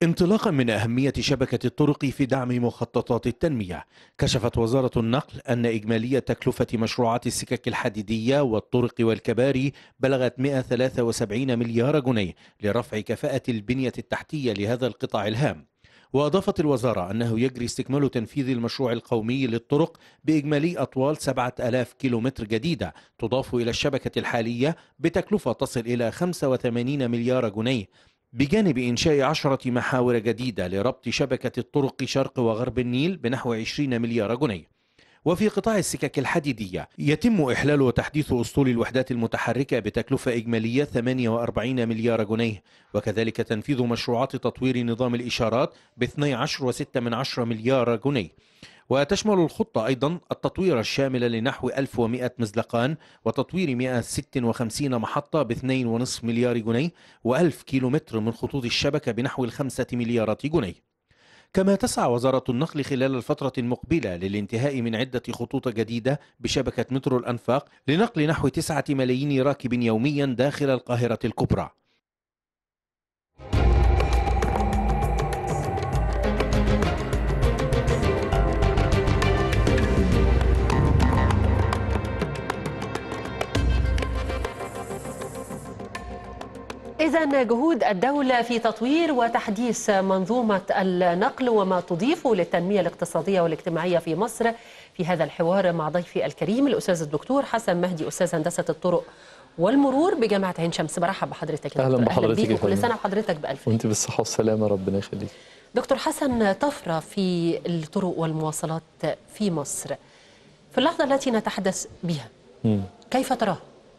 انطلاقا من أهمية شبكة الطرق في دعم مخططات التنمية كشفت وزارة النقل أن إجمالية تكلفة مشروعات السكك الحديدية والطرق والكباري بلغت 173 مليار جنيه لرفع كفاءة البنية التحتية لهذا القطاع الهام وأضافت الوزارة أنه يجري استكمال تنفيذ المشروع القومي للطرق بإجمالي أطوال 7000 كيلومتر جديدة تضاف إلى الشبكة الحالية بتكلفة تصل إلى 85 مليار جنيه بجانب إنشاء عشرة محاور جديدة لربط شبكة الطرق شرق وغرب النيل بنحو 20 مليار جنيه وفي قطاع السكك الحديدية يتم إحلال وتحديث أسطول الوحدات المتحركة بتكلفة إجمالية 48 مليار جنيه وكذلك تنفيذ مشروعات تطوير نظام الإشارات ب 12.6 مليار جنيه وتشمل الخطة أيضا التطوير الشامل لنحو 1100 مزلقان وتطوير 156 محطة ب 2.5 مليار جنيه و1000 كيلومتر من خطوط الشبكة بنحو الخمسة مليارات جنيه كما تسعى وزارة النقل خلال الفترة المقبلة للانتهاء من عدة خطوط جديدة بشبكة مترو الأنفاق لنقل نحو تسعة ملايين راكب يوميا داخل القاهرة الكبرى إذا جهود الدولة في تطوير وتحديث منظومة النقل وما تضيفه للتنمية الاقتصادية والاجتماعية في مصر في هذا الحوار مع ضيفي الكريم الأستاذ الدكتور حسن مهدي أستاذ هندسة الطرق والمرور بجامعة عين شمس برحب بحضرتك أهلا بحضرتك أهلا وكل سنة وحضرتك بألف وأنت بالصحة والسلامة ربنا يخليك دكتور حسن طفرة في الطرق والمواصلات في مصر في اللحظة التي نتحدث بها م. كيف تراها؟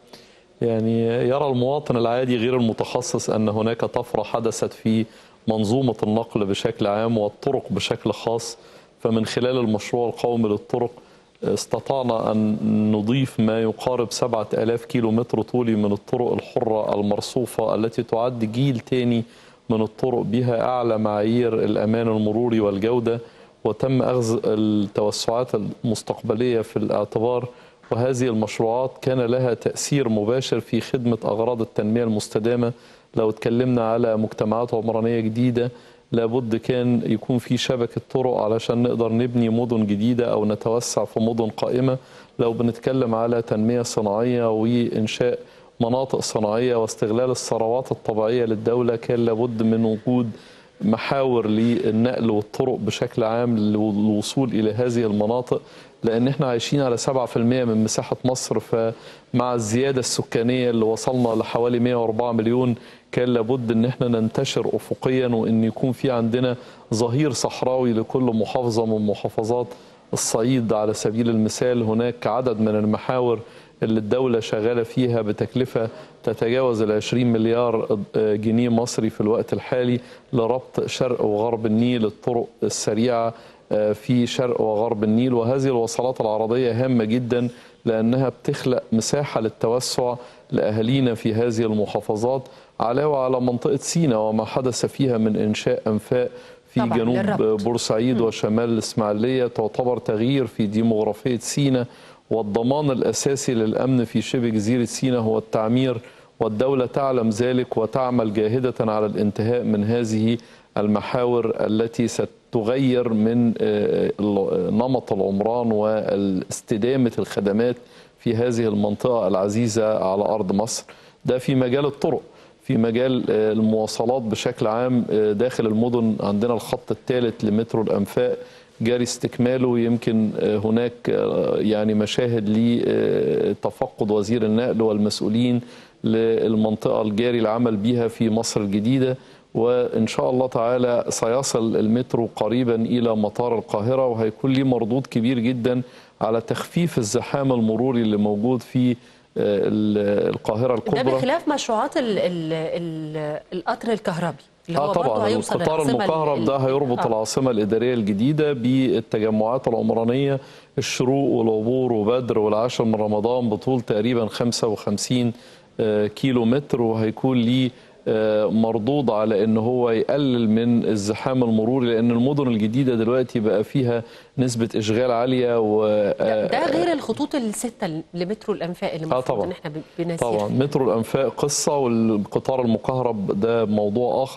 يعني يرى المواطن العادي غير المتخصص أن هناك طفرة حدثت في منظومة النقل بشكل عام والطرق بشكل خاص فمن خلال المشروع القومي للطرق استطعنا أن نضيف ما يقارب سبعة ألاف كيلو متر طولي من الطرق الحرة المرصوفة التي تعد جيل تاني من الطرق بها أعلى معايير الأمان المروري والجودة وتم أخذ التوسعات المستقبلية في الاعتبار وهذه المشروعات كان لها تأثير مباشر في خدمة أغراض التنمية المستدامة لو اتكلمنا على مجتمعات عمرانية جديدة لابد كان يكون في شبكة طرق علشان نقدر نبني مدن جديدة أو نتوسع في مدن قائمة لو بنتكلم على تنمية صناعية وإنشاء مناطق صناعية واستغلال الثروات الطبيعية للدولة كان لابد من وجود محاور للنقل والطرق بشكل عام للوصول إلى هذه المناطق لأن احنا عايشين على 7% من مساحة مصر فمع الزيادة السكانية اللي وصلنا لحوالي 104 مليون كان لابد ان احنا ننتشر افقيا وان يكون في عندنا ظهير صحراوي لكل محافظة من محافظات الصعيد على سبيل المثال هناك عدد من المحاور اللي الدولة شغالة فيها بتكلفة تتجاوز ال 20 مليار جنيه مصري في الوقت الحالي لربط شرق وغرب النيل الطرق السريعة في شرق وغرب النيل وهذه الوصلات العرضية هامة جدا لأنها بتخلق مساحة للتوسع لأهالينا في هذه المحافظات علاوة على منطقة سينا وما حدث فيها من إنشاء أنفاق في جنوب للربط. بورسعيد م. وشمال الإسماعيلية تعتبر تغيير في ديموغرافية سينا والضمان الأساسي للأمن في شبه جزيرة سينا هو التعمير والدولة تعلم ذلك وتعمل جاهدة على الانتهاء من هذه المحاور التي ستغير من نمط العمران واستدامة الخدمات في هذه المنطقة العزيزة على أرض مصر ده في مجال الطرق في مجال المواصلات بشكل عام داخل المدن عندنا الخط الثالث لمترو الأنفاق جاري استكماله يمكن هناك يعني مشاهد لتفقد وزير النقل والمسؤولين للمنطقة الجاري العمل بها في مصر الجديدة وإن شاء الله تعالى سيصل المترو قريبا إلى مطار القاهرة وهيكون ليه مردود كبير جدا على تخفيف الزحام المروري اللي موجود في القاهرة الكبرى ده بخلاف مشروعات ال ال ال القطر الكهربي اللي هو آه طبعا القطار المكهرب ده هيربط آه. العاصمة الإدارية الجديدة بالتجمعات العمرانية الشروق والعبور وبدر والعاشر من رمضان بطول تقريبا 55 كيلو متر وهيكون ليه مردود على ان هو يقلل من الزحام المروري لان المدن الجديده دلوقتي بقى فيها نسبه اشغال عاليه و ده, ده غير الخطوط السته لمترو الانفاق اللي المفروض طبعا ان احنا بنسيرها طبعا مترو الانفاق قصه والقطار المكهرب ده موضوع اخر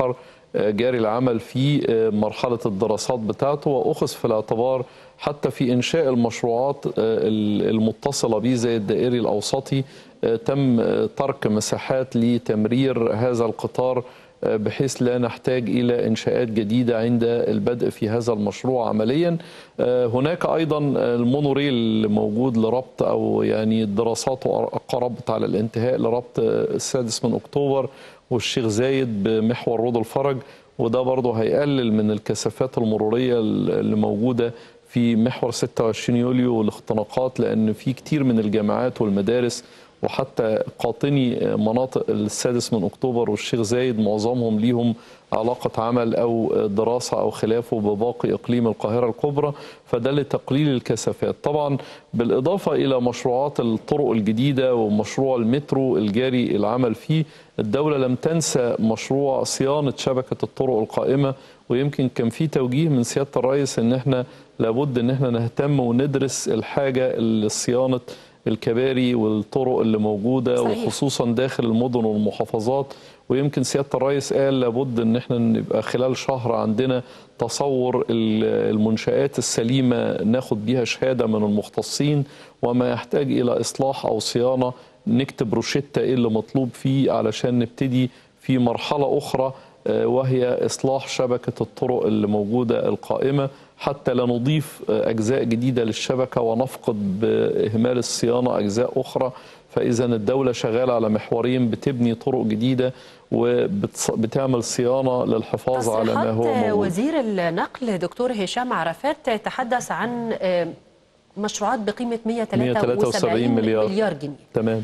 جاري العمل في مرحلة الدراسات بتاعته وأخذ في الاعتبار حتى في إنشاء المشروعات المتصلة به زي الدائري الأوسطي تم ترك مساحات لتمرير هذا القطار بحيث لا نحتاج الى انشاءات جديده عند البدء في هذا المشروع عمليا هناك ايضا المونوريل الموجود لربط او يعني دراساته قربت على الانتهاء لربط السادس من اكتوبر والشيخ زايد بمحور رود الفرج وده برضه هيقلل من الكثافات المروريه اللي موجوده في محور 26 يوليو والاختناقات لان في كتير من الجامعات والمدارس وحتى قاطني مناطق السادس من اكتوبر والشيخ زايد معظمهم ليهم علاقه عمل او دراسه او خلافه بباقي اقليم القاهره الكبرى فده لتقليل الكثافات طبعا بالاضافه الى مشروعات الطرق الجديده ومشروع المترو الجاري العمل فيه الدوله لم تنسى مشروع صيانه شبكه الطرق القائمه ويمكن كان في توجيه من سياده الرئيس ان احنا لابد ان احنا نهتم وندرس الحاجه لصيانه الكباري والطرق اللي موجوده صحيح. وخصوصا داخل المدن والمحافظات ويمكن سياده الرئيس قال لابد ان احنا نبقى خلال شهر عندنا تصور المنشآت السليمه ناخد بيها شهاده من المختصين وما يحتاج الى اصلاح او صيانه نكتب روشته ايه اللي مطلوب فيه علشان نبتدي في مرحله اخرى وهي اصلاح شبكه الطرق اللي موجوده القائمه حتى لا نضيف اجزاء جديده للشبكه ونفقد باهمال الصيانه اجزاء اخرى فاذا الدوله شغاله على محورين بتبني طرق جديده وبتعمل صيانه للحفاظ على ما هو موجود وزير النقل دكتور هشام عرفات تحدث عن مشروعات بقيمه 173 مليار, مليار جنيه تمام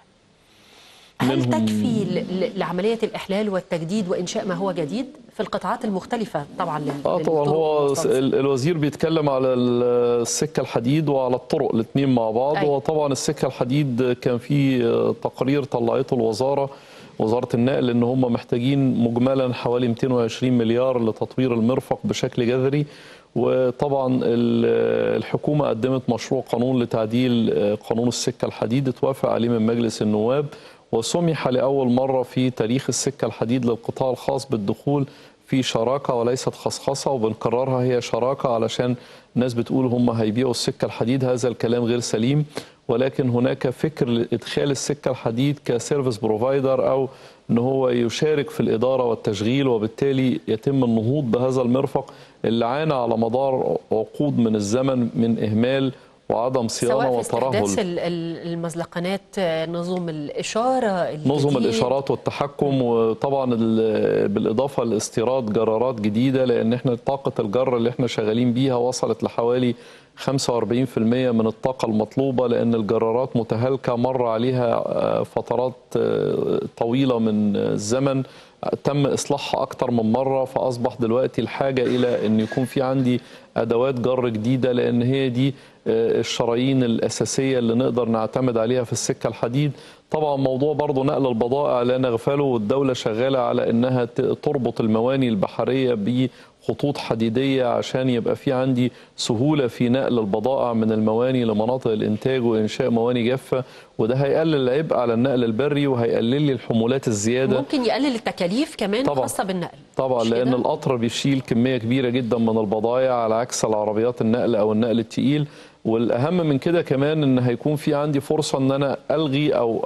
هل تكفي لعملية الإحلال والتجديد وإنشاء ما هو جديد في القطاعات المختلفة طبعا لل... اه طبعا هو الوزير بيتكلم على السكة الحديد وعلى الطرق الاثنين مع بعض أي. وطبعا السكة الحديد كان في تقرير طلعته الوزارة وزارة النقل ان هم محتاجين مجملا حوالي 220 مليار لتطوير المرفق بشكل جذري وطبعا الحكومة قدمت مشروع قانون لتعديل قانون السكة الحديد اتوافق عليه من مجلس النواب وسمح لأول مرة في تاريخ السكة الحديد للقطاع الخاص بالدخول في شراكة وليست خصخصة وبنكررها هي شراكة علشان الناس بتقول هم هيبيعوا السكة الحديد هذا الكلام غير سليم ولكن هناك فكر لإدخال السكة الحديد كسيرفيس بروفايدر أو ان هو يشارك في الاداره والتشغيل وبالتالي يتم النهوض بهذا المرفق اللي عانى على مدار عقود من الزمن من اهمال وعدم صيانه سواء في وترهل استحداث المزلقنات نظم الاشاره الجديد. نظم الاشارات والتحكم وطبعا بالاضافه لاستيراد جرارات جديده لان احنا طاقه الجر اللي احنا شغالين بيها وصلت لحوالي 45% من الطاقة المطلوبة لأن الجرارات متهالكة مر عليها فترات طويلة من الزمن تم إصلاحها أكتر من مرة فأصبح دلوقتي الحاجة إلى أن يكون في عندي أدوات جر جديدة لأن هي دي الشرايين الأساسية اللي نقدر نعتمد عليها في السكة الحديد طبعا موضوع برضه نقل البضائع لا نغفله والدولة شغالة على أنها تربط المواني البحرية بخطوط حديدية عشان يبقى في عندي سهولة في نقل البضائع من المواني لمناطق الإنتاج وإنشاء مواني جافة وده هيقلل العبء على النقل البري وهيقلل لي الحمولات الزيادة ممكن يقلل التكاليف كمان طبعا. خاصة بالنقل طبعا مش لأن كده؟ القطر بيشيل كمية كبيرة جدا من البضائع على عكس العربيات النقل أو النقل التقيل والاهم من كده كمان ان هيكون في عندي فرصه ان انا الغي او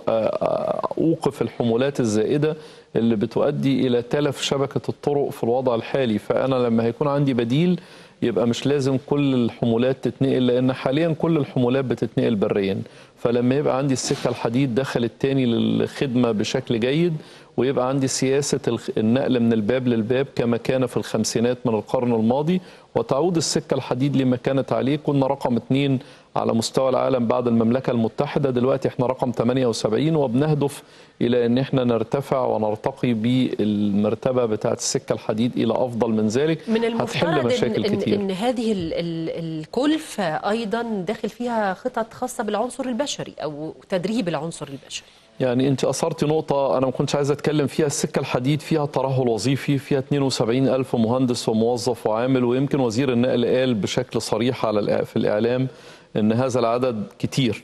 اوقف الحمولات الزائده اللي بتؤدي الى تلف شبكه الطرق في الوضع الحالي فانا لما هيكون عندي بديل يبقى مش لازم كل الحمولات تتنقل لان حاليا كل الحمولات بتتنقل بريا فلما يبقى عندي السكه الحديد دخلت تاني للخدمه بشكل جيد ويبقى عندي سياسه النقل من الباب للباب كما كان في الخمسينات من القرن الماضي وتعود السكه الحديد لما كانت عليه كنا رقم اثنين على مستوى العالم بعد المملكه المتحده دلوقتي احنا رقم 78 وبنهدف الى ان احنا نرتفع ونرتقي بالمرتبه بتاعه السكه الحديد الى افضل من ذلك من هتحل المفترض مشاكل إن, كتير إن, إن هذه ال ال الكلفة أيضا داخل فيها خطط خاصة بالعنصر البشري أو تدريب العنصر البشري يعني انت اثرتي نقطة انا ما كنتش عايز اتكلم فيها السكة الحديد فيها ترهل وظيفي فيها 72 الف مهندس وموظف وعامل ويمكن وزير النقل قال بشكل صريح على في الاعلام ان هذا العدد كتير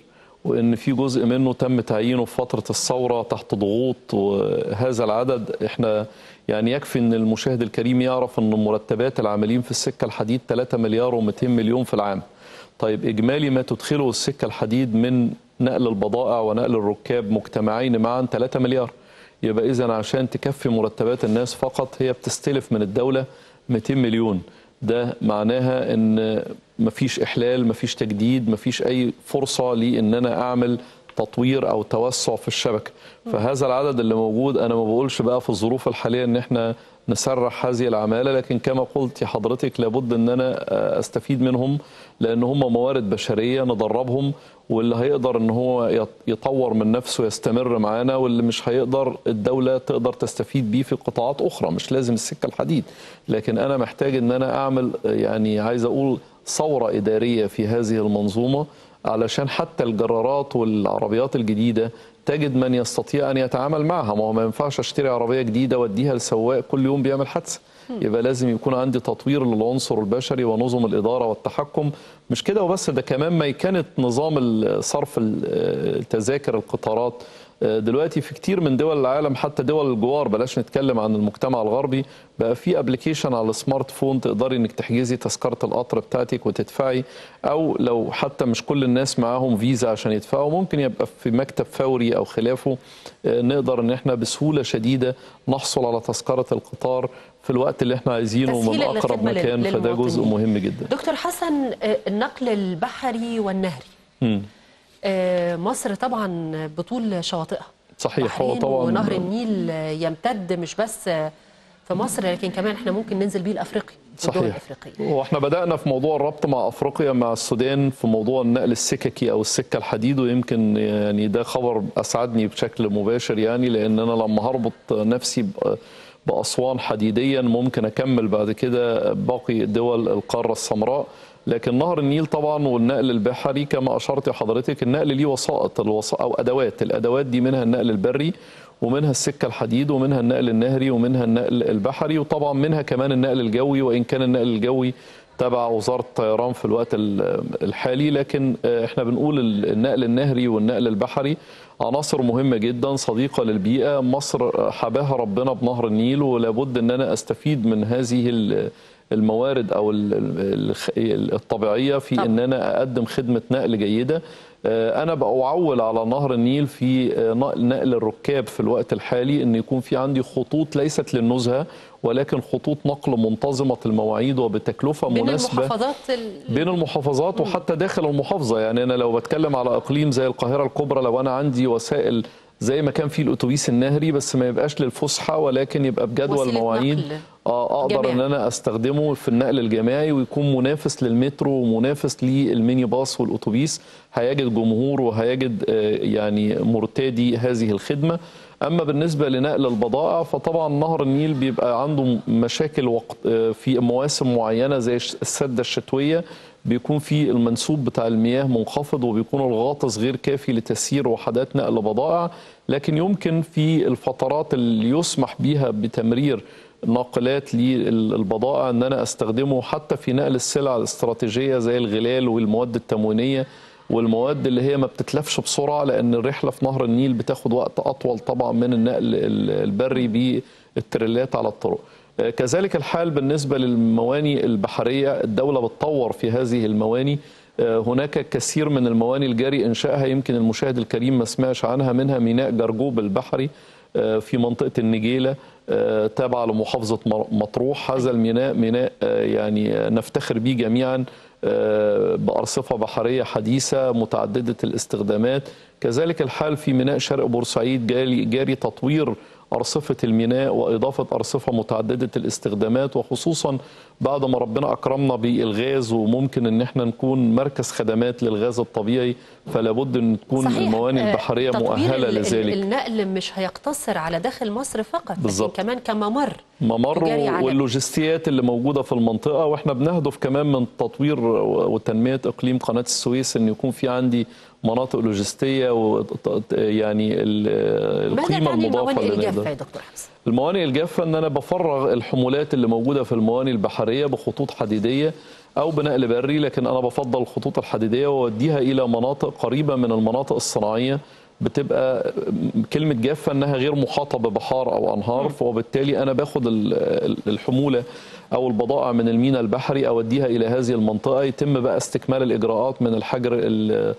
وان في جزء منه تم تعيينه في فتره الثوره تحت ضغوط وهذا العدد احنا يعني يكفي ان المشاهد الكريم يعرف ان مرتبات العاملين في السكه الحديد 3 مليار و200 مليون في العام. طيب اجمالي ما تدخله السكه الحديد من نقل البضائع ونقل الركاب مجتمعين معا 3 مليار. يبقى اذا عشان تكفي مرتبات الناس فقط هي بتستلف من الدوله 200 مليون. ده معناها ان مفيش احلال مفيش تجديد مفيش اي فرصه لي ان انا اعمل تطوير او توسع في الشبكه فهذا العدد اللي موجود انا ما بقولش بقى في الظروف الحاليه ان احنا نسرح هذه العماله لكن كما قلت يا حضرتك لابد ان انا استفيد منهم لان هم موارد بشريه ندربهم واللي هيقدر ان هو يطور من نفسه يستمر معانا واللي مش هيقدر الدوله تقدر تستفيد بيه في قطاعات اخرى مش لازم السكه الحديد لكن انا محتاج ان انا اعمل يعني عايز اقول ثوره اداريه في هذه المنظومه علشان حتى الجرارات والعربيات الجديده تجد من يستطيع ان يتعامل معها ما هو ما ينفعش اشتري عربيه جديده واديها لسواق كل يوم بيعمل حادثه يبقى لازم يكون عندي تطوير للعنصر البشري ونظم الاداره والتحكم مش كده وبس ده كمان ميكنه نظام صرف التذاكر القطارات دلوقتي في كتير من دول العالم حتى دول الجوار بلاش نتكلم عن المجتمع الغربي بقى في ابلكيشن على السمارت فون تقدري انك تحجزي تذكره القطر بتاعتك وتدفعي او لو حتى مش كل الناس معاهم فيزا عشان يدفعوا ممكن يبقى في مكتب فوري او خلافه نقدر ان احنا بسهوله شديده نحصل على تذكره القطار في الوقت اللي احنا عايزينه من اقرب مكان فده جزء مهم جدا دكتور حسن النقل البحري والنهري م. مصر طبعا بطول شواطئها صحيح هو طبعا ونهر النيل يمتد مش بس في مصر لكن كمان احنا ممكن ننزل بيه الافريقي صحيح واحنا بدانا في موضوع الربط مع افريقيا مع السودان في موضوع النقل السككي او السكه الحديد ويمكن يعني ده خبر اسعدني بشكل مباشر يعني لان انا لما هربط نفسي باسوان حديديا ممكن اكمل بعد كده باقي دول القاره السمراء لكن نهر النيل طبعا والنقل البحري كما اشرت حضرتك النقل ليه وسائط الوس... او ادوات الادوات دي منها النقل البري ومنها السكه الحديد ومنها النقل النهري ومنها النقل البحري وطبعا منها كمان النقل الجوي وان كان النقل الجوي تبع وزاره الطيران في الوقت الحالي لكن احنا بنقول النقل النهري والنقل البحري عناصر مهمه جدا صديقه للبيئه مصر حباها ربنا بنهر النيل ولابد ان انا استفيد من هذه الموارد او الطبيعيه في ان انا اقدم خدمه نقل جيده انا بعول على نهر النيل في نقل الركاب في الوقت الحالي ان يكون في عندي خطوط ليست للنزهه ولكن خطوط نقل منتظمه المواعيد وبتكلفه بين مناسبه المحافظات ال... بين المحافظات وحتى داخل المحافظه يعني انا لو بتكلم على اقليم زي القاهره الكبرى لو انا عندي وسائل زي ما كان في الاتوبيس النهري بس ما يبقاش للفسحه ولكن يبقى بجدول مواعيد اقدر جميع. ان انا استخدمه في النقل الجماعي ويكون منافس للمترو ومنافس للميني باص والاتوبيس هيجد جمهور وهيجد يعني مرتادي هذه الخدمه اما بالنسبه لنقل البضائع فطبعا نهر النيل بيبقى عنده مشاكل وقت في مواسم معينه زي السده الشتويه بيكون في المنسوب بتاع المياه منخفض وبيكون الغاطس غير كافي لتسيير وحدات نقل بضائع لكن يمكن في الفترات اللي يسمح بها بتمرير ناقلات للبضائع ان انا استخدمه حتى في نقل السلع الاستراتيجيه زي الغلال والمواد التموينيه والمواد اللي هي ما بتتلفش بسرعه لان الرحله في نهر النيل بتاخد وقت اطول طبعا من النقل البري بالتريلات على الطرق. كذلك الحال بالنسبه للمواني البحريه الدوله بتطور في هذه المواني هناك كثير من المواني الجاري انشائها يمكن المشاهد الكريم ما سمعش عنها منها ميناء جرجوب البحري في منطقه النجيله تابعه لمحافظه مطروح هذا الميناء ميناء يعني نفتخر به جميعا بأرصفة بحرية حديثة متعددة الاستخدامات كذلك الحال في ميناء شرق بورسعيد جاري, جاري تطوير أرصفة الميناء وإضافة أرصفة متعددة الاستخدامات وخصوصا بعد ما ربنا أكرمنا بالغاز وممكن أن احنا نكون مركز خدمات للغاز الطبيعي فلا بد أن تكون صحيح. المواني البحرية مؤهلة ال- لذلك النقل مش هيقتصر على داخل مصر فقط بالظبط. لكن كمان كممر ممر تجاري عالمي. واللوجستيات اللي موجوده في المنطقه واحنا بنهدف كمان من تطوير وتنميه اقليم قناه السويس ان يكون في عندي مناطق لوجستيه ويعني ماذا القيمه تعني المضافه الموانئ اللي الجافة نقدر يا دكتور حسن؟ الموانئ الجافه ان انا بفرغ الحمولات اللي موجوده في الموانئ البحريه بخطوط حديديه او بنقل بري لكن انا بفضل الخطوط الحديديه واوديها الى مناطق قريبه من المناطق الصناعيه بتبقى كلمه جافه انها غير محاطه ببحار او انهار وبالتالي انا باخد ال- ال- الحموله او البضائع من الميناء البحري اوديها الى هذه المنطقه يتم بقى استكمال الاجراءات من الحجر ال-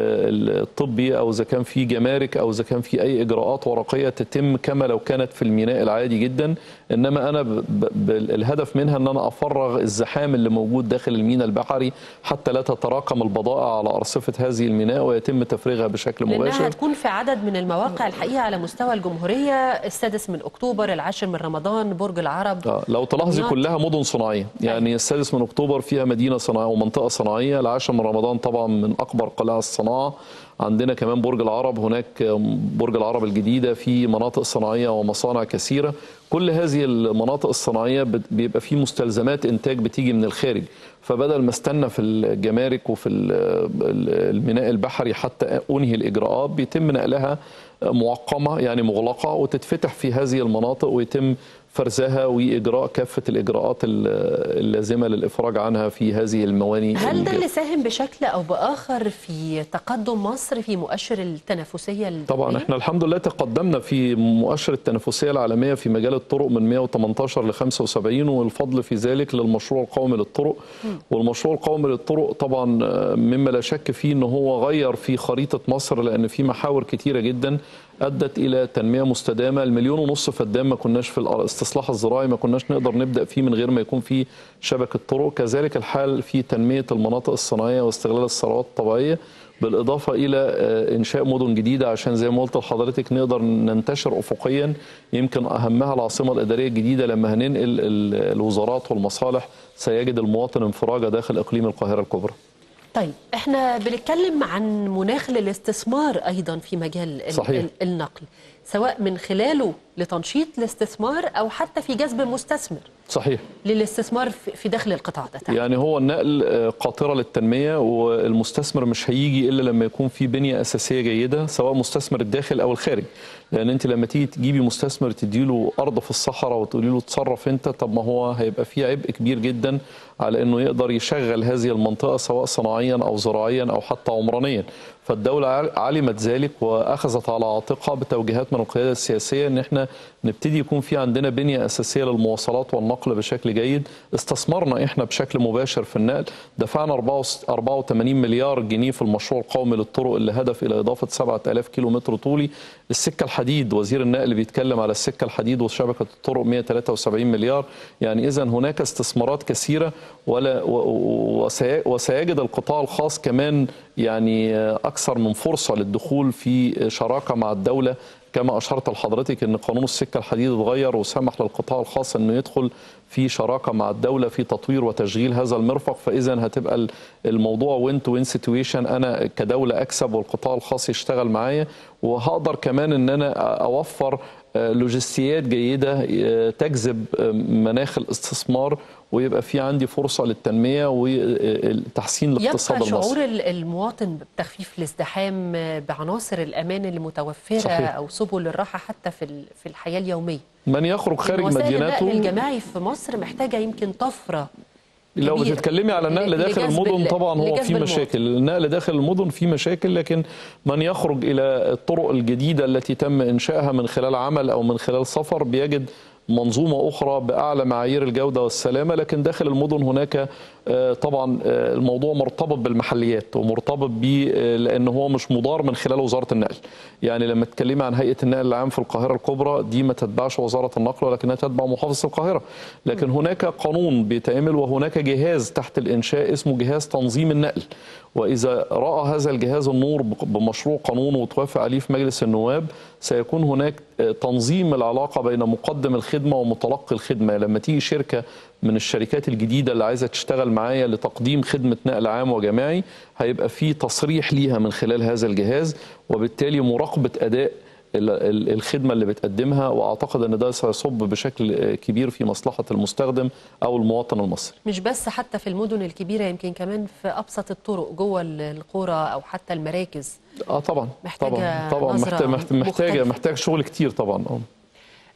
الطبي او اذا كان في جمارك او اذا كان في اي اجراءات ورقيه تتم كما لو كانت في الميناء العادي جدا انما انا ب- ب- الهدف منها ان انا افرغ الزحام اللي موجود داخل الميناء البحري حتى لا تتراكم البضائع على ارصفه هذه الميناء ويتم تفريغها بشكل لأنها مباشر هتكون في عدد من المواقع الحقيقة على مستوى الجمهورية السادس من أكتوبر العاشر من رمضان برج العرب آه، لو تلاحظي دمياط. كلها مدن صناعيه يعني السادس من اكتوبر فيها مدينه صناعيه ومنطقه صناعيه العاشر من رمضان طبعا من اكبر قلاع الصناعه عندنا كمان برج العرب هناك برج العرب الجديده في مناطق صناعيه ومصانع كثيره كل هذه المناطق الصناعيه بت- بيبقى في مستلزمات انتاج بتيجي من الخارج فبدل ما استنى في الجمارك وفي ال- ال- الميناء البحري حتى انهي الاجراءات بيتم نقلها معقمه يعني مغلقه وتتفتح في هذه المناطق ويتم فرزها واجراء كافه الاجراءات ال- اللازمه للافراج عنها في هذه المواني هل ده الجافة. اللي ساهم بشكل أو بآخر في تقدم مصر في مؤشر التنافسية الدولية؟ طبعا احنا الحمد لله تقدمنا في مؤشر التنافسيه العالميه في مجال الطرق من 118 ل 75 والفضل في ذلك للمشروع القومي للطرق والمشروع القومي للطرق طبعا آه، مما لا شك فيه ان هو غير في خريطه مصر لان في محاور كتيره جدا ادت الى تنميه مستدامه المليون ونص فدان ما كناش في الاستصلاح الزراعي ما كناش نقدر نبدا فيه من غير ما يكون في شبكه طرق كذلك الحال في تنميه المناطق الصناعيه واستغلال الثروات الطبيعيه بالاضافه الى آه، انشاء مدن جديده عشان زي ما قلت لحضرتك نقدر ننتشر افقيا يمكن اهمها العاصمه الاداريه الجديده لما هننقل ال- الوزارات والمصالح سيجد المواطن انفراجه داخل اقليم القاهره الكبرى. طيب احنا بنتكلم عن مناخ للاستثمار ايضا في مجال ال- صحيح. ال- النقل سواء من خلاله لتنشيط الاستثمار او حتى في جذب مستثمر صحيح للاستثمار في في داخل القطاع ده تحديداً. يعني هو النقل آه، قاطره للتنميه والمستثمر مش هيجي الا لما يكون في بنيه اساسيه جيده سواء مستثمر الداخل او الخارج لان انت لما تيجي تجيبي مستثمر تديله ارض في الصحراء وتقولي له اتصرف انت طب ما هو هيبقى فيه عبء كبير جدا على انه يقدر يشغل هذه المنطقه سواء صناعيا او زراعيا او حتى عمرانيا فالدوله عل- علمت ذلك واخذت على عاتقها بتوجيهات من القياده السياسيه ان احنا نبتدي يكون في عندنا بنيه اساسيه للمواصلات والنقل بشكل جيد استثمرنا احنا بشكل مباشر في النقل دفعنا 84 مليار جنيه في المشروع القومي للطرق اللي هدف الى اضافه 7000 كيلو متر طولي السكه الحديد وزير النقل بيتكلم على السكه الحديد وشبكه الطرق 173 مليار يعني اذا هناك استثمارات كثيره ولا و- و- وسي- وسيجد القطاع الخاص كمان يعني اكثر من فرصه للدخول في شراكه مع الدوله كما اشرت لحضرتك ان قانون السكه الحديد اتغير وسمح للقطاع الخاص انه يدخل في شراكه مع الدوله في تطوير وتشغيل هذا المرفق فاذا هتبقى ال- الموضوع وين تو وين سيتويشن انا كدوله اكسب والقطاع الخاص يشتغل معايا وهقدر كمان ان انا اوفر آه، لوجستيات جيده آه، تجذب آه، مناخ الاستثمار ويبقى في عندي فرصه للتنميه وتحسين الاقتصاد يبقى المصري شعور ال- المواطن بتخفيف الازدحام بعناصر الامان اللي متوفره صحيح. او سبل الراحه حتى في ال- في الحياه اليوميه من يخرج خارج وسائل مدينته النقل الجماعي في مصر محتاجه يمكن طفره لو كبيرة بتتكلمي على النقل ل- داخل لجذب المدن ال- طبعا هو لجذب في المواطن. مشاكل النقل داخل المدن في مشاكل لكن من يخرج الى الطرق الجديده التي تم انشائها من خلال عمل او من خلال سفر بيجد منظومه اخرى باعلى معايير الجوده والسلامه لكن داخل المدن هناك آه، طبعا آه، الموضوع مرتبط بالمحليات ومرتبط ب لان هو مش مدار من خلال وزاره النقل يعني لما تتكلمي عن هيئه النقل العام في القاهره الكبرى دي ما تتبعش وزاره النقل ولكنها تتبع محافظه القاهره لكن هناك قانون بيتعمل وهناك جهاز تحت الانشاء اسمه جهاز تنظيم النقل واذا راى هذا الجهاز النور بمشروع قانون وتوافق عليه في مجلس النواب سيكون هناك آه، تنظيم العلاقه بين مقدم الخدمه ومتلقي الخدمه لما تيجي شركه من الشركات الجديده اللي عايزه تشتغل معايا لتقديم خدمه نقل عام وجماعي هيبقى في تصريح ليها من خلال هذا الجهاز وبالتالي مراقبه اداء ال- ال- الخدمه اللي بتقدمها واعتقد ان ده سيصب بشكل آه، كبير في مصلحه المستخدم او المواطن المصري مش بس حتى في المدن الكبيره يمكن كمان في ابسط الطرق جوه ال- القرى او حتى المراكز اه طبعا محتاجة طبعا طبعا نظرة محتاج محتاج محتاجه مختلفة. محتاج شغل كتير طبعا اه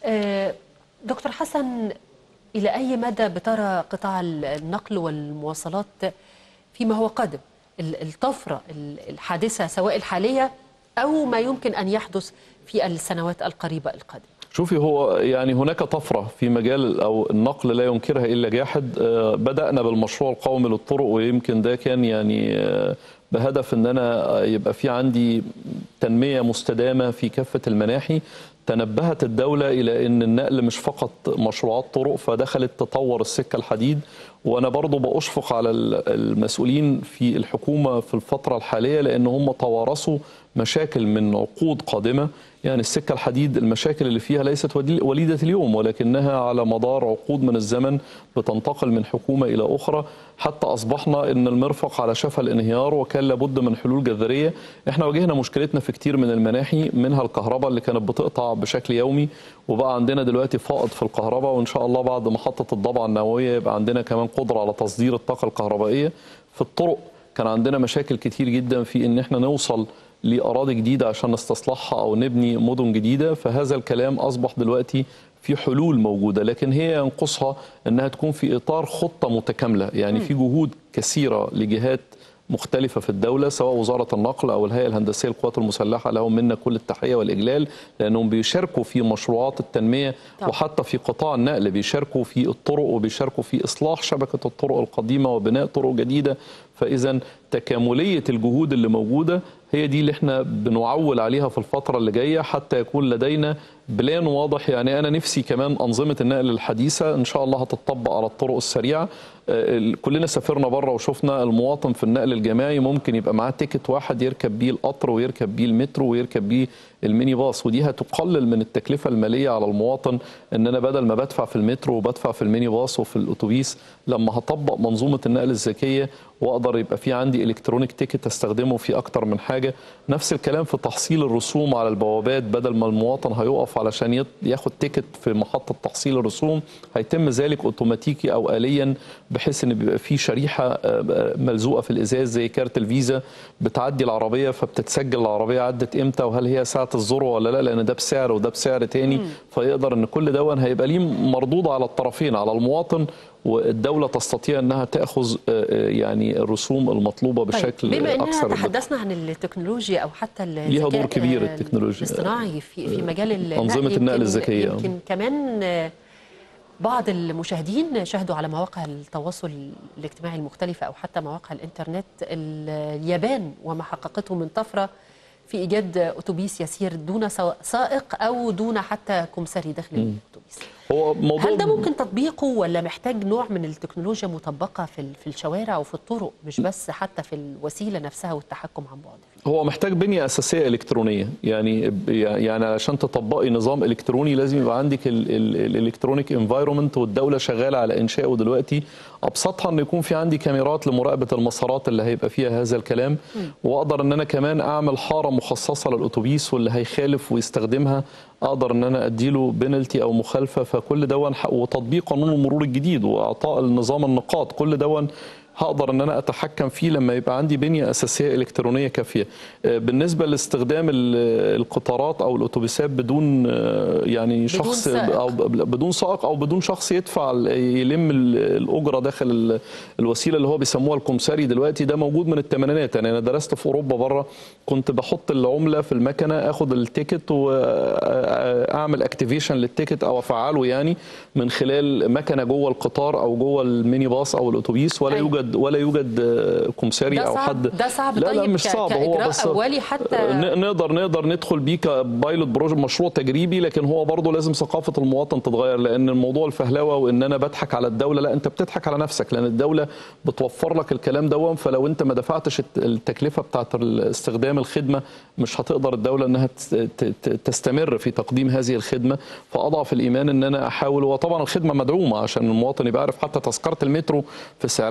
آه، دكتور حسن إلى أي مدى بترى قطاع النقل والمواصلات فيما هو قادم ال- الطفرة ال- الحادثة سواء الحالية أو ما يمكن أن يحدث في السنوات القريبة القادمة شوفي هو يعني هناك طفرة في مجال أو النقل لا ينكرها إلا جاحد آه، بدأنا بالمشروع القومي للطرق ويمكن ده كان يعني آه، بهدف ان انا يبقى في عندي تنميه مستدامه في كافه المناحي تنبهت الدوله الى ان النقل مش فقط مشروعات طرق فدخلت تطور السكه الحديد وانا برضو باشفق على ال- المسؤولين في الحكومه في الفتره الحاليه لان هم توارثوا مشاكل من عقود قادمه يعني السكه الحديد المشاكل اللي فيها ليست ودي- وليده اليوم ولكنها على مدار عقود من الزمن بتنتقل من حكومه الى اخرى حتى اصبحنا ان المرفق على شفا الانهيار وكان لابد من حلول جذريه احنا واجهنا مشكلتنا في كتير من المناحي منها الكهرباء اللي كانت بتقطع بشكل يومي وبقى عندنا دلوقتي فائض في الكهرباء وان شاء الله بعد محطه الضبعه النوويه يبقى عندنا كمان قدره على تصدير الطاقه الكهربائيه في الطرق كان عندنا مشاكل كتير جدا في ان احنا نوصل لاراضي جديده عشان نستصلحها او نبني مدن جديده فهذا الكلام اصبح دلوقتي في حلول موجوده لكن هي ينقصها انها تكون في اطار خطه متكامله يعني في جهود كثيره لجهات مختلفة في الدولة سواء وزارة النقل أو الهيئة الهندسية للقوات المسلحة لهم منا كل التحية والإجلال لأنهم بيشاركوا في مشروعات التنمية طبعا. وحتى في قطاع النقل بيشاركوا في الطرق وبيشاركوا في إصلاح شبكة الطرق القديمة وبناء طرق جديدة فإذا تكاملية الجهود اللي موجودة هي دي اللي احنا بنعول عليها في الفترة اللي جاية حتى يكون لدينا بلان واضح يعني أنا نفسي كمان أنظمة النقل الحديثة إن شاء الله هتطبق على الطرق السريعة آه، ال- كلنا سافرنا بره وشفنا المواطن في النقل الجماعي ممكن يبقى معاه تيكت واحد يركب بيه القطر ويركب بيه المترو ويركب بيه الميني باص ودي هتقلل من التكلفة المالية على المواطن ان انا بدل ما بدفع في المترو وبدفع في الميني باص وفي الاتوبيس لما هطبق منظومة النقل الذكية واقدر يبقى في عندي الكترونيك تيكت استخدمه في اكتر من حاجة نفس الكلام في تحصيل الرسوم على البوابات بدل ما المواطن هيقف علشان يط- ياخد تيكت في محطة تحصيل الرسوم هيتم ذلك اوتوماتيكي او آليا بحيث ان بيبقى في شريحة آه، ملزوقة في الازاز زي كارت الفيزا بتعدي العربية فبتتسجل العربية عدت امتى وهل هي ساعة الذروة ولا لا لان ده بسعر وده بسعر تاني فيقدر ان كل دون هيبقى ليه مردود على الطرفين على المواطن والدولة تستطيع انها تاخذ آه، آه، يعني الرسوم المطلوبة بشكل طيب بما اننا اكثر دقة. تحدثنا عن التكنولوجيا او حتى ليها الذكاء دور كبير آه، التكنولوجيا. الاصطناعي في في مجال النقل أنظمة النقل يمكن- الذكية. يمكن كمان آه، بعض المشاهدين شاهدوا على مواقع التواصل الاجتماعي المختلفة أو حتى مواقع الإنترنت ال- اليابان وما حققته من طفرة في إيجاد أتوبيس يسير دون سوا- سائق أو دون حتى كمساري داخل الأتوبيس هو موضوع هل ده ممكن تطبيقه ولا محتاج نوع من التكنولوجيا مطبقة في ال- في الشوارع وفي الطرق مش بس حتى في الوسيلة نفسها والتحكم عن بعد فيها هو محتاج بنية أساسية إلكترونية يعني يعني علشان تطبقي نظام إلكتروني لازم يبقى عندك الإلكترونيك انفايرومنت والدولة شغالة على إنشائه دلوقتي أبسطها إن يكون في عندي كاميرات لمراقبة المسارات اللي هيبقى فيها هذا الكلام وأقدر إن أنا كمان أعمل حارة مخصصة للأتوبيس واللي هيخالف ويستخدمها أقدر إن أنا أديله بنالتي أو مخالفة فكل دون ح- وتطبيق قانون المرور الجديد وإعطاء النظام النقاط كل دون هقدر ان انا اتحكم فيه لما يبقى عندي بنيه اساسيه الكترونيه كافيه. آه، بالنسبه لاستخدام ال- القطارات او الاتوبيسات بدون آه، يعني شخص سائق. او ب- بدون سائق او بدون شخص يدفع ال- يلم ال- الاجره داخل ال- الوسيله اللي هو بيسموها الكمساري دلوقتي ده موجود من الثمانينات يعني انا درست في اوروبا بره كنت بحط العمله في المكنه اخد التيكت واعمل اكتيفيشن للتيكت او افعله يعني من خلال مكنه جوه القطار او جوه الميني باص او الاتوبيس ولا أيوة. يوجد ولا يوجد آه، كمساري ده او صعب حد ده صعب لا طيب لا مش ك- صعب هو كإجراء بس أولي حتى ن- نقدر نقدر ندخل بيه كبايلوت بروجكت مشروع تجريبي لكن هو برضه لازم ثقافه المواطن تتغير لان الموضوع الفهلوه وان انا بضحك على الدوله لا انت بتضحك على نفسك لان الدوله بتوفر لك الكلام ده فلو انت ما دفعتش الت- التكلفه بتاعت استخدام الخدمه مش هتقدر الدوله انها تس- ت- ت- تستمر في تقديم هذه الخدمه فاضعف الايمان ان انا احاول وطبعا الخدمه مدعومه عشان المواطن يبقى عارف حتى تذكره المترو في سعرها الحالي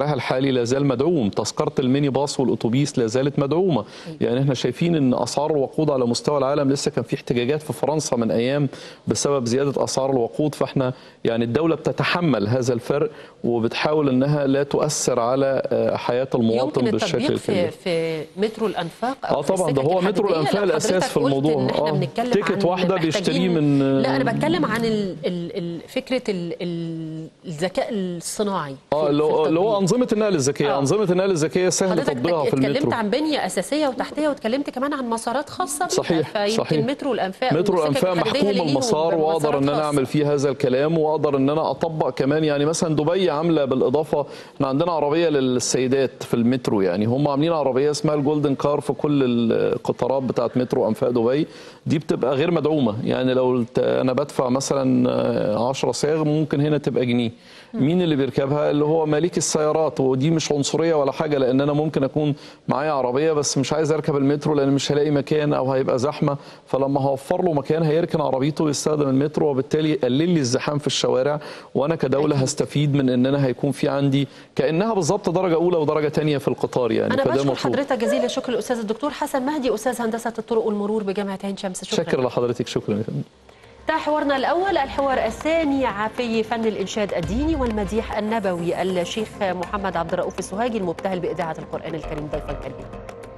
الحالي لا زال مدعوم تذكره الميني باص والاتوبيس لا زالت مدعومه يعني احنا شايفين ان اسعار الوقود على مستوى العالم لسه كان في احتجاجات في فرنسا من ايام بسبب زياده اسعار الوقود فاحنا يعني الدوله بتتحمل هذا الفرق وبتحاول انها لا تؤثر على آه، حياه المواطن يمكن بالشكل التطبيق في الكبير في مترو الانفاق أو اه في طبعا ده السكك هو مترو الحديدية. الانفاق لو الاساس حضرتك في قلت الموضوع إن احنا اه بنتكلم تيكت عن واحده بيشتريه محتاجين- من لا انا بتكلم عن ال ال ال فكره ال ال الذكاء الصناعي اه في- اللي في هو اللي هو التطبيق. انظمه النقل الذكيه آه. انظمه النقل الذكيه سهل حضرتك تطبيقها في اتكلمت المترو عن بنيه اساسيه وتحتيه واتكلمت كمان عن مسارات خاصه بيها. صحيح فيمكن صحيح مترو الانفاق مترو والسكك الانفاق الحديدية محكوم اللي المسار ليهم واقدر ان مسارات انا اعمل خاصة. فيه هذا الكلام واقدر ان انا اطبق كمان يعني مثلا دبي عامله بالاضافه احنا عندنا عربيه للسيدات في المترو يعني هم عاملين عربيه اسمها الجولدن كار في كل القطارات بتاعت مترو انفاق دبي دي بتبقى غير مدعومه يعني لو الت- انا بدفع مثلا آه، 10 صاغ ممكن هنا تبقى جنيه مين اللي بيركبها اللي هو مالك السيارات ودي مش عنصريه ولا حاجه لان انا ممكن اكون معايا عربيه بس مش عايز اركب المترو لان مش هلاقي مكان او هيبقى زحمه فلما هوفر له مكان هيركن عربيته ويستخدم المترو وبالتالي يقلل لي الزحام في الشوارع وانا كدوله أكيد. هستفيد من ان انا هيكون في عندي كانها بالظبط درجه اولى ودرجه ثانيه في القطار يعني انا فده بشكر مطلوب حضرتك جزيل الشكر الاستاذ الدكتور حسن مهدي استاذ هندسه الطرق والمرور بجامعه عين شمس شكرا شكر لحضرتك شكرا انتهى حوارنا الأول الحوار الثاني في فن الإنشاد الديني والمديح النبوي الشيخ محمد عبد الرؤوف السوهاجي المبتهل بإذاعة القرآن الكريم ضيفا كريما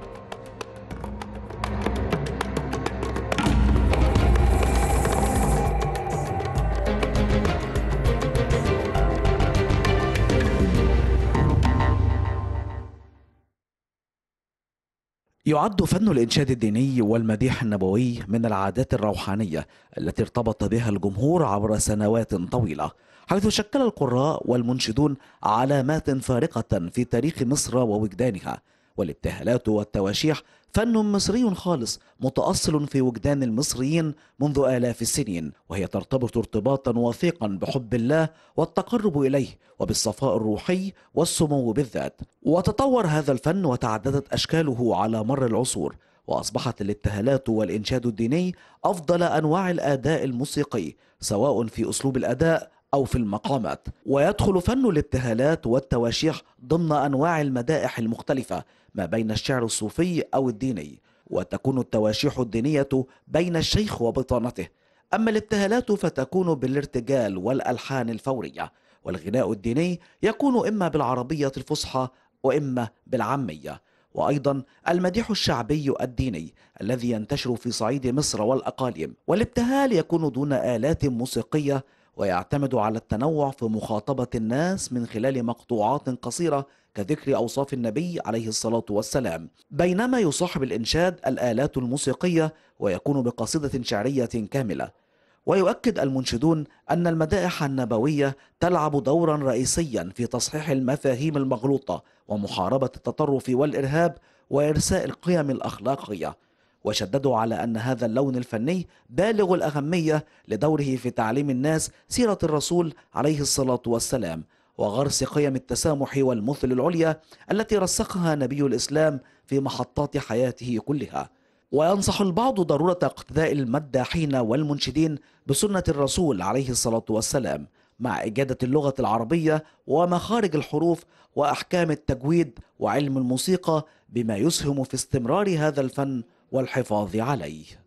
يعد فن الإنشاد الديني والمديح النبوي من العادات الروحانية التي ارتبط بها الجمهور عبر سنوات طويلة حيث شكل القراء والمنشدون علامات فارقة في تاريخ مصر ووجدانها والابتهالات والتواشيح فن مصري خالص متأصل في وجدان المصريين منذ آلاف السنين وهي ترتبط ارتباطا وثيقا بحب الله والتقرب إليه وبالصفاء الروحي والسمو بالذات وتطور هذا الفن وتعددت أشكاله على مر العصور وأصبحت الابتهالات والإنشاد الديني أفضل أنواع الأداء الموسيقي سواء في أسلوب الأداء أو في المقامات ويدخل فن الابتهالات والتواشيح ضمن أنواع المدائح المختلفة ما بين الشعر الصوفي أو الديني وتكون التواشيح الدينية بين الشيخ وبطانته أما الابتهالات فتكون بالارتجال والألحان الفورية والغناء الديني يكون إما بالعربية الفصحى وإما بالعامية وأيضا المديح الشعبي الديني الذي ينتشر في صعيد مصر والأقاليم والابتهال يكون دون آلات موسيقية ويعتمد على التنوع في مخاطبة الناس من خلال مقطوعات قصيرة كذكر أوصاف النبي عليه الصلاة والسلام بينما يصاحب الإنشاد الآلات الموسيقية ويكون بقصيدة شعرية كاملة ويؤكد المنشدون أن المدائح النبوية تلعب دورا رئيسيا في تصحيح المفاهيم المغلوطة ومحاربة التطرف والإرهاب وإرساء القيم الأخلاقية وشددوا على أن هذا اللون الفني بالغ الأهمية لدوره في تعليم الناس سيرة الرسول عليه الصلاة والسلام وغرس قيم التسامح والمثل العليا التي رسخها نبي الإسلام في محطات حياته كلها وينصح البعض ضرورة اقتداء المداحين والمنشدين بسنة الرسول عليه الصلاة والسلام مع إجادة اللغة العربية ومخارج الحروف وأحكام التجويد وعلم الموسيقى بما يسهم في استمرار هذا الفن والحفاظ عليه